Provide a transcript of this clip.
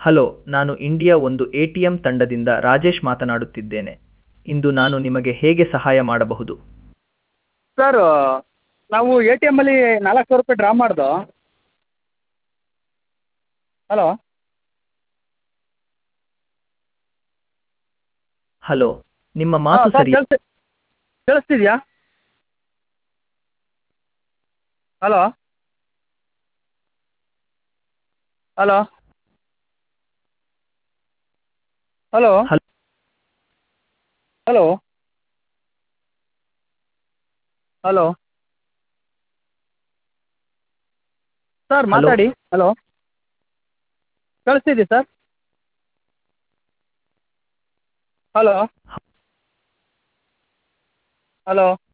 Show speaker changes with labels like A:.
A: Hello ನಾನು India ಒಂದು A T M ತಂಡದಿಂದ ರಾಜೇಶ್ ಮಾತನಾಡುತ್ತಿದ್ದೇನೆ ಇಂದು ನಾನು ನಿಮಗೆ ಹೇಗೆ ಸಹಾಯ ಮಾಡಬಹುದು
B: ಸರ್ ನಾವು ಎ ಟಿ ಎಮ್ಮಲ್ಲಿ ನಾಲ್ಕು ಸಾವಿರ ರೂಪಾಯಿ ಡ್ರಾ ಮಾಡ್ದೋ ಹಲೋ
A: ಹಲೋ ನಿಮ್ಮ
B: ಹಾಂ
A: ಮಾತು
B: ಸರ್
A: ಸರಿ
B: ಕೇಳಿಸ್ತಿ ಕೇಳಿಸ್ತಿದ್ಯಾ ಹಲೋ ಹಲೋ ಹಲೋ
A: ಹಲ್-
B: ಹಲೋ ಹಲೋ ಸರ್
A: ಹಲೋ.
B: ಮಾತಾಡಿ ಹಲೋ ಕೇಳಿಸ್ತಿದ್ಯಾ ಸರ್ ಹಲೋ ಹಲೋ